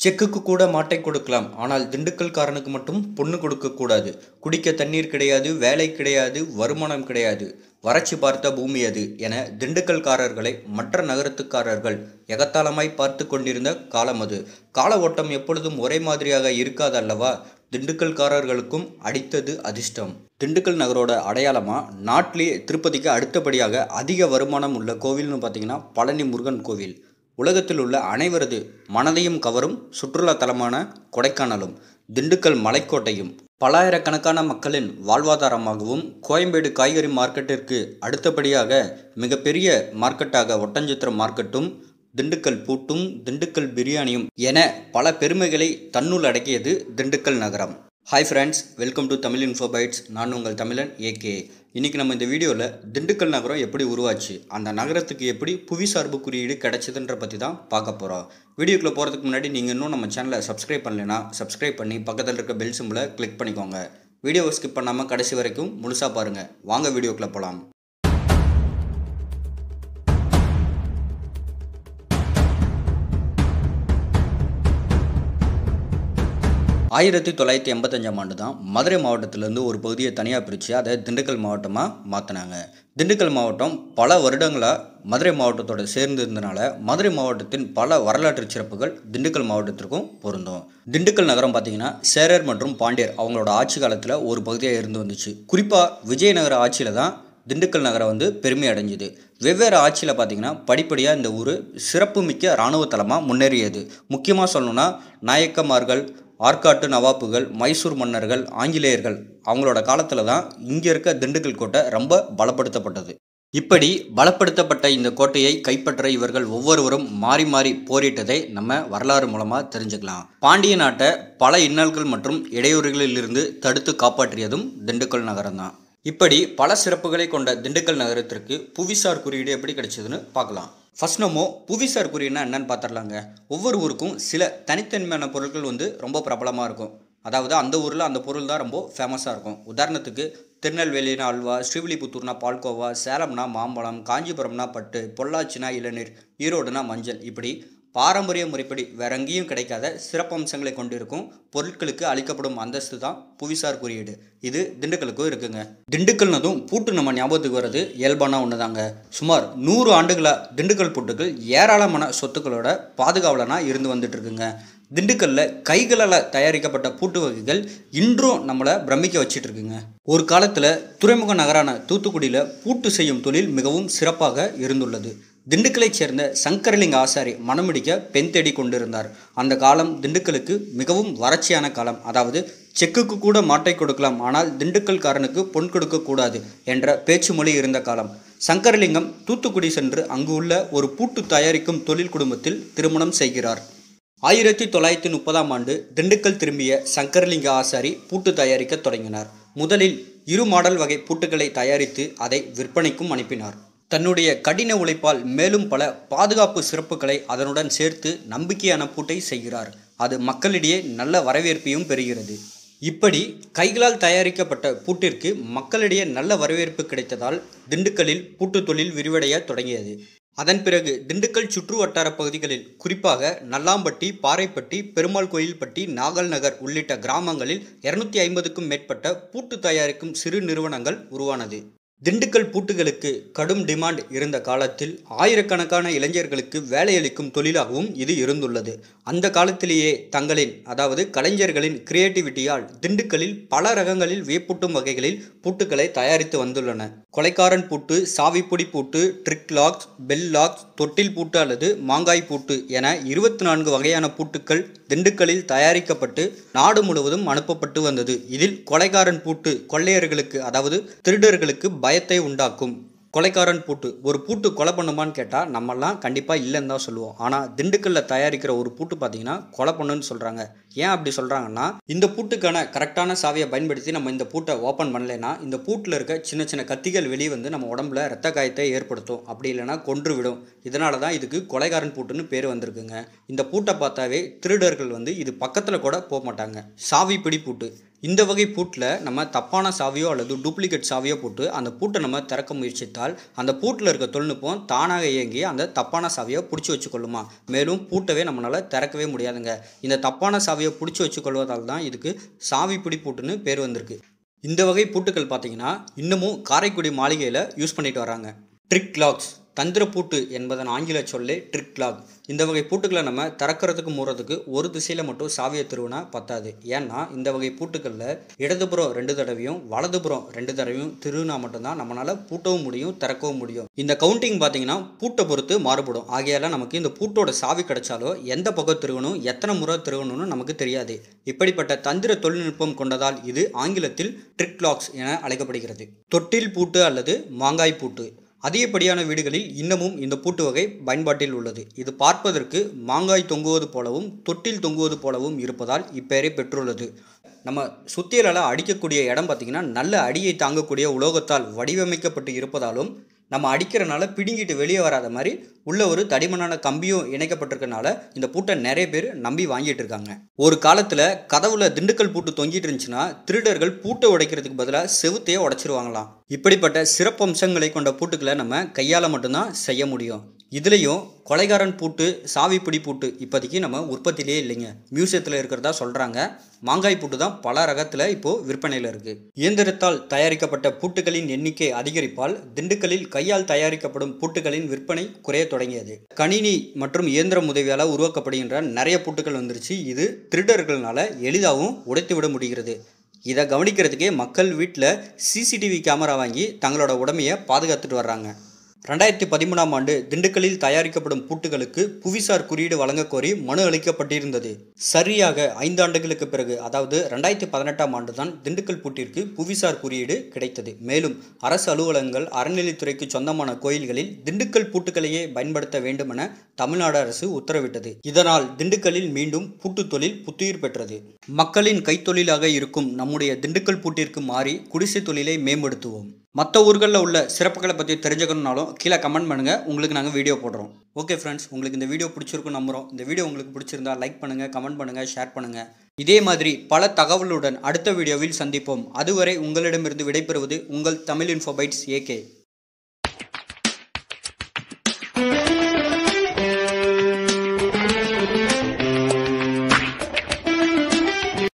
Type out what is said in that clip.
செக்குக்கு கூட மாட்டை கொடுக்கலாம் ஆனால் திண்டுக்கல்காரனுக்கு மட்டும் பொண்ணு கொடுக்கக்கூடாது குடிக்க தண்ணீர் கிடையாது வேலை கிடையாது வருமானம் கிடையாது வறட்சி பார்த்த பூமி அது என திண்டுக்கல்காரர்களை மற்ற நகரத்துக்காரர்கள் எகத்தாளமாய் பார்த்து கொண்டிருந்த காலம் அது கால ஓட்டம் எப்பொழுதும் ஒரே மாதிரியாக இருக்காது அல்லவா திண்டுக்கல்காரர்களுக்கும் அடித்தது அதிர்ஷ்டம் திண்டுக்கல் நகரோட அடையாளமாக நாட்டிலேயே திருப்பதிக்கு அடுத்தபடியாக அதிக வருமானம் உள்ள கோவில்னு பார்த்தீங்கன்னா பழனி முருகன் கோவில் உலகத்தில் உள்ள அனைவரது மனதையும் கவரும் சுற்றுலா தலமான கொடைக்கானலும் திண்டுக்கல் மலைக்கோட்டையும் பல்லாயிரக்கணக்கான மக்களின் வாழ்வாதாரமாகவும் கோயம்பேடு காய்கறி மார்க்கெட்டிற்கு அடுத்தபடியாக மிகப்பெரிய மார்க்கெட்டாக ஒட்டஞ்சத்திரம் மார்க்கெட்டும் திண்டுக்கல் பூட்டும் திண்டுக்கல் பிரியாணியும் என பல பெருமைகளை தன்னுள் அடக்கியது திண்டுக்கல் நகரம் hi friends welcome to Tamil info bytes நான் உங்கள் தமிழன் ஏகே இன்றைக்கி நம்ம இந்த வீடியோவில் திண்டுக்கல் நகரம் எப்படி உருவாச்சு அந்த நகரத்துக்கு எப்படி புவி சார்பு குறியீடு கிடைச்சதுன்ற பற்றி தான் பார்க்க போகிறோம் வீடியோக்குள்ளே போகிறதுக்கு முன்னாடி நீங்கள் இன்னும் நம்ம சேனலை சப்ஸ்கிரைப் பண்ணலைன்னா சப்ஸ்கிரைப் பண்ணி பக்கத்தில் இருக்க பெல் சிம்பிளை கிளிக் பண்ணிக்கோங்க வீடியோவை ஸ்கிப் பண்ணாமல் கடைசி வரைக்கும் முழுசாக பாருங்கள் வாங்க வீடியோக்குள்ளே போகலாம் ஆயிரத்தி தொள்ளாயிரத்தி எண்பத்தஞ்சாம் ஆண்டு தான் மதுரை மாவட்டத்திலேருந்து ஒரு பகுதியை தனியாக பிரித்து அதை திண்டுக்கல் மாவட்டமாக மாற்றினாங்க திண்டுக்கல் மாவட்டம் பல வருடங்களாக மதுரை மாவட்டத்தோட சேர்ந்து இருந்தனால மதுரை மாவட்டத்தின் பல வரலாற்று சிறப்புகள் திண்டுக்கல் மாவட்டத்திற்கும் பொருந்தும் திண்டுக்கல் நகரம் பார்த்தீங்கன்னா சேரர் மற்றும் பாண்டியர் அவங்களோட ஆட்சி காலத்தில் ஒரு பகுதியாக இருந்து வந்துச்சு குறிப்பாக விஜயநகர ஆட்சியில் தான் திண்டுக்கல் நகரம் வந்து பெருமை அடைஞ்சுது வெவ்வேறு ஆட்சியில் பார்த்தீங்கன்னா படிப்படியாக இந்த ஊர் சிறப்புமிக்க இராணுவ தலமாக முன்னேறியது முக்கியமாக சொல்லணும்னா நாயக்கமார்கள் ஆற்காட்டு நவாப்புகள் மைசூர் மன்னர்கள் ஆங்கிலேயர்கள் அவங்களோட காலத்தில் தான் இங்கே இருக்க திண்டுக்கல் கோட்டை ரொம்ப பலப்படுத்தப்பட்டது இப்படி பலப்படுத்தப்பட்ட இந்த கோட்டையை கைப்பற்ற இவர்கள் ஒவ்வொருவரும் மாறி மாறி போரிட்டதை நம்ம வரலாறு மூலமாக தெரிஞ்சுக்கலாம் பாண்டிய நாட்டை பல இன்னல்கள் மற்றும் இடையூறுகளிலிருந்து தடுத்து காப்பாற்றியதும் திண்டுக்கல் நகரம் தான் இப்படி பல சிறப்புகளை கொண்ட திண்டுக்கல் நகரத்திற்கு புவிசார் குறியீடு எப்படி கிடைச்சதுன்னு பார்க்கலாம் ஃபர்ஸ்ட் நம்ம புவிசார் குறியீடுனா என்னன்னு பார்த்துடலாங்க ஒவ்வொரு ஊருக்கும் சில தனித்தன்மையான பொருட்கள் வந்து ரொம்ப பிரபலமாக இருக்கும் அதாவது அந்த ஊரில் அந்த பொருள் தான் ரொம்ப ஃபேமஸாக இருக்கும் உதாரணத்துக்கு திருநெல்வேலினா அல்வா ஸ்ரீவில்லிபுத்தூர்னா பால்கோவா சேலம்னா மாம்பழம் காஞ்சிபுரம்னா பட்டு பொள்ளாச்சினா இளநீர் ஈரோடுனா மஞ்சள் இப்படி பாரம்பரிய முறைப்படி வேற எங்கேயும் கிடைக்காத சிறப்பம்சங்களை கொண்டிருக்கும் பொருட்களுக்கு அளிக்கப்படும் அந்தஸ்து தான் புவிசார் குறியீடு இது திண்டுக்கலுக்கும் இருக்குங்க திண்டுக்கல்னதும் பூட்டு நம்ம ஞாபகத்துக்கு வர்றது இயல்பான ஒன்று தாங்க சுமார் நூறு ஆண்டுகளாக திண்டுக்கல் பூட்டுகள் ஏராளமான சொத்துக்களோட பாதுகாவலனாக இருந்து வந்துட்டு இருக்குங்க திண்டுக்கல்லில் கைகளால் தயாரிக்கப்பட்ட பூட்டு வகைகள் இன்றும் நம்மளை பிரமிக்க வச்சிட்டு இருக்குங்க ஒரு காலத்தில் துறைமுக நகரான தூத்துக்குடியில் பூட்டு செய்யும் தொழில் மிகவும் சிறப்பாக இருந்துள்ளது திண்டுக்கலைச் சேர்ந்த சங்கரலிங்க ஆசாரி மணமுடிக்க பெண் தேடி கொண்டிருந்தார் அந்த காலம் திண்டுக்கலுக்கு மிகவும் வறட்சியான காலம் அதாவது செக்குக்கு கூட மாட்டை கொடுக்கலாம் ஆனால் திண்டுக்கல்காரனுக்கு பொன் கொடுக்கக்கூடாது என்ற பேச்சு மொழி இருந்த காலம் சங்கரலிங்கம் தூத்துக்குடி சென்று அங்கு உள்ள ஒரு பூட்டு தயாரிக்கும் தொழில் குடும்பத்தில் திருமணம் செய்கிறார் ஆயிரத்தி தொள்ளாயிரத்தி முப்பதாம் ஆண்டு திண்டுக்கல் திரும்பிய சங்கரலிங்க ஆசாரி பூட்டு தயாரிக்க தொடங்கினார் முதலில் இரு மாடல் வகை பூட்டுகளை தயாரித்து அதை விற்பனைக்கும் அனுப்பினார் தன்னுடைய கடின உழைப்பால் மேலும் பல பாதுகாப்பு சிறப்புகளை அதனுடன் சேர்த்து நம்பிக்கையான பூட்டை செய்கிறார் அது மக்களிடையே நல்ல வரவேற்பையும் பெறுகிறது இப்படி கைகளால் தயாரிக்கப்பட்ட பூட்டிற்கு மக்களிடையே நல்ல வரவேற்பு கிடைத்ததால் திண்டுக்கல்லில் பூட்டு தொழில் விரிவடைய தொடங்கியது அதன் பிறகு திண்டுக்கல் சுற்று வட்டார பகுதிகளில் குறிப்பாக நல்லாம்பட்டி பாறைப்பட்டி பெருமாள் கோயில்பட்டி நாகல் நகர் உள்ளிட்ட கிராமங்களில் இருநூத்தி ஐம்பதுக்கும் மேற்பட்ட பூட்டு தயாரிக்கும் சிறு நிறுவனங்கள் உருவானது திண்டுக்கல் பூட்டுகளுக்கு கடும் டிமாண்ட் இருந்த காலத்தில் ஆயிரக்கணக்கான இளைஞர்களுக்கு வேலையளிக்கும் தொழிலாகவும் இது இருந்துள்ளது அந்த காலத்திலேயே தங்களின் அதாவது கலைஞர்களின் கிரியேட்டிவிட்டியால் திண்டுக்கல்லில் பல ரகங்களில் வியப்பூட்டும் வகைகளில் பூட்டுக்களை தயாரித்து வந்துள்ளன கொலைக்காரன் பூட்டு சாவிப்பொடி பூட்டு ட்ரிக் லாக்ஸ் பெல் லாக்ஸ் தொட்டில் பூட்டு அல்லது மாங்காய் பூட்டு என இருபத்தி நான்கு வகையான பூட்டுக்கள் திண்டுக்கல்லில் தயாரிக்கப்பட்டு நாடு முழுவதும் அனுப்பப்பட்டு வந்தது இதில் கொலைகாரன் பூட்டு கொள்ளையர்களுக்கு அதாவது திருடர்களுக்கு பயத்தை உண்டாக்கும் கொலைக்காரன் பூட்டு ஒரு பூட்டு கொலை பண்ணுமான்னு கேட்டால் நம்மெல்லாம் கண்டிப்பாக இல்லைன்னு தான் சொல்லுவோம் ஆனால் திண்டுக்கல்லில் தயாரிக்கிற ஒரு பூட்டு பார்த்தீங்கன்னா கொலை பண்ணுன்னு சொல்கிறாங்க ஏன் அப்படி சொல்கிறாங்கன்னா இந்த பூட்டுக்கான கரெக்டான சாவியை பயன்படுத்தி நம்ம இந்த பூட்டை ஓப்பன் பண்ணலைன்னா இந்த பூட்டில் இருக்க சின்ன சின்ன கத்திகள் வெளியே வந்து நம்ம உடம்புல ரத்த காயத்தை ஏற்படுத்தும் அப்படி இல்லைன்னா கொன்று விடும் இதனால தான் இதுக்கு கொலைகாரன் பூட்டுன்னு பேர் வந்திருக்குங்க இந்த பூட்டை பார்த்தாவே திருடர்கள் வந்து இது பக்கத்தில் கூட போக மாட்டாங்க சாவி பிடி பூட்டு இந்த வகை பூட்டில் நம்ம தப்பான சாவியோ அல்லது டூப்ளிகேட் சாவியோ போட்டு அந்த பூட்டை நம்ம திறக்க முயற்சித்தால் அந்த பூட்டில் இருக்க தொழில்நுட்பம் தானாக இயங்கி அந்த தப்பான சாவியை பிடிச்சி வச்சுக்கொள்ளுமா மேலும் பூட்டவே நம்மளால் திறக்கவே முடியாதுங்க இந்த தப்பான சாவியை பிடிச்சி வச்சுக்கொள்வதால் தான் இதுக்கு சாவி பிடி பூட்டுன்னு பேர் வந்திருக்கு இந்த வகை பூட்டுக்கள் பார்த்தீங்கன்னா இன்னமும் காரைக்குடி மாளிகையில் யூஸ் பண்ணிட்டு வராங்க ட்ரிக் லாக்ஸ் தந்திர பூட்டு என்பதன் ஆங்கில சொல்லே ட்ரிக் லாக் இந்த வகை பூட்டுக்களை நம்ம திறக்கிறதுக்கு மூறதுக்கு ஒரு திசையில் மட்டும் சாவியை திருவினா பத்தாது ஏன்னா இந்த வகை பூட்டுக்களில் இடதுபுறம் ரெண்டு தடவையும் வலதுபுறம் ரெண்டு தடவையும் திருவினா மட்டும்தான் நம்மளால் பூட்டவும் முடியும் திறக்கவும் முடியும் இந்த கவுண்டிங் பார்த்தீங்கன்னா பூட்டை பொறுத்து மாறுபடும் ஆகையால நமக்கு இந்த பூட்டோட சாவி கிடைச்சாலோ எந்த பக்கம் திருவணும் எத்தனை முறை திருவணும்னு நமக்கு தெரியாது இப்படிப்பட்ட தந்திர தொழில்நுட்பம் கொண்டதால் இது ஆங்கிலத்தில் ட்ரிக் லாக்ஸ் என அழைக்கப்படுகிறது தொட்டில் பூட்டு அல்லது மாங்காய் பூட்டு அதிகப்படியான வீடுகளில் இன்னமும் இந்த பூட்டு வகை பயன்பாட்டில் உள்ளது இது பார்ப்பதற்கு மாங்காய் தொங்குவது போலவும் தொட்டில் தொங்குவது போலவும் இருப்பதால் இப்பெயரை பெற்றுள்ளது நம்ம சுத்தியலால் அடிக்கக்கூடிய இடம் பார்த்திங்கன்னா நல்ல அடியை தாங்கக்கூடிய உலோகத்தால் வடிவமைக்கப்பட்டு இருப்பதாலும் நம்ம அடிக்கிறனால பிடுங்கிட்டு வெளியே வராத மாதிரி உள்ள ஒரு தடிமனான கம்பியும் இணைக்கப்பட்டிருக்கனால இந்த பூட்டை நிறைய பேர் நம்பி வாங்கிட்டு இருக்காங்க ஒரு காலத்தில் கதவுல திண்டுக்கல் பூட்டு தொங்கிட்டு இருந்துச்சுன்னா திருடர்கள் பூட்டை உடைக்கிறதுக்கு பதிலாக செவுத்தையே உடைச்சிருவாங்களாம் இப்படிப்பட்ட சிறப்பம்சங்களை கொண்ட பூட்டுக்களை நம்ம கையால் மட்டும்தான் செய்ய முடியும் இதுலேயும் கொலைகாரன் பூட்டு சாவி பிடி பூட்டு இப்போதைக்கு நம்ம உற்பத்தியிலே இல்லைங்க மியூசியத்தில் இருக்கிறதா சொல்கிறாங்க மாங்காய் பூட்டு தான் பல ரகத்தில் இப்போது விற்பனையில் இருக்குது இயந்திரத்தால் தயாரிக்கப்பட்ட பூட்டுகளின் எண்ணிக்கை அதிகரிப்பால் திண்டுக்கல்லில் கையால் தயாரிக்கப்படும் பூட்டுகளின் விற்பனை குறைய தொடங்கியது கணினி மற்றும் இயந்திரம் உதவியால் உருவாக்கப்படுகின்ற நிறைய பூட்டுகள் வந்துருச்சு இது திருடர்களால் எளிதாகவும் உடைத்து விட முடிகிறது இதை கவனிக்கிறதுக்கே மக்கள் வீட்டில் சிசிடிவி கேமரா வாங்கி தங்களோட உடமையை பாதுகாத்துட்டு வர்றாங்க ரெண்டாயிரத்தி பதிமூணாம் ஆண்டு திண்டுக்கல்லில் தயாரிக்கப்படும் பூட்டுகளுக்கு புவிசார் குறியீடு வழங்கக் கோரி மனு அளிக்கப்பட்டிருந்தது சரியாக ஐந்து ஆண்டுகளுக்கு பிறகு அதாவது ரெண்டாயிரத்தி பதினெட்டாம் ஆண்டு தான் திண்டுக்கல் பூட்டிற்கு புவிசார் குறியீடு கிடைத்தது மேலும் அரசு அலுவலகங்கள் அறநிலைத்துறைக்கு சொந்தமான கோயில்களில் திண்டுக்கல் பூட்டுகளையே பயன்படுத்த வேண்டுமென தமிழ்நாடு அரசு உத்தரவிட்டது இதனால் திண்டுக்கல்லில் மீண்டும் பூட்டுத் தொழில் புத்துயிர் பெற்றது மக்களின் கைத்தொழிலாக இருக்கும் நம்முடைய திண்டுக்கல் பூட்டிற்கு மாறி குடிசை தொழிலை மேம்படுத்துவோம் மற்ற ஊர்களில் உள்ள சிறப்புகளை பற்றி தெரிஞ்சுக்கணுனாலும் கீழே கமெண்ட் பண்ணுங்கள் உங்களுக்கு நாங்கள் வீடியோ போடுறோம் ஓகே ஃப்ரெண்ட்ஸ் உங்களுக்கு இந்த வீடியோ பிடிச்சிருக்கும் நம்புகிறோம் இந்த வீடியோ உங்களுக்கு பிடிச்சிருந்தா லைக் பண்ணுங்கள் கமெண்ட் பண்ணுங்கள் ஷேர் பண்ணுங்கள் இதே மாதிரி பல தகவலுடன் அடுத்த வீடியோவில் சந்திப்போம் அதுவரை உங்களிடமிருந்து விடைபெறுவது உங்கள் தமிழ் இன்ஃபோபைட்ஸ் ஏகே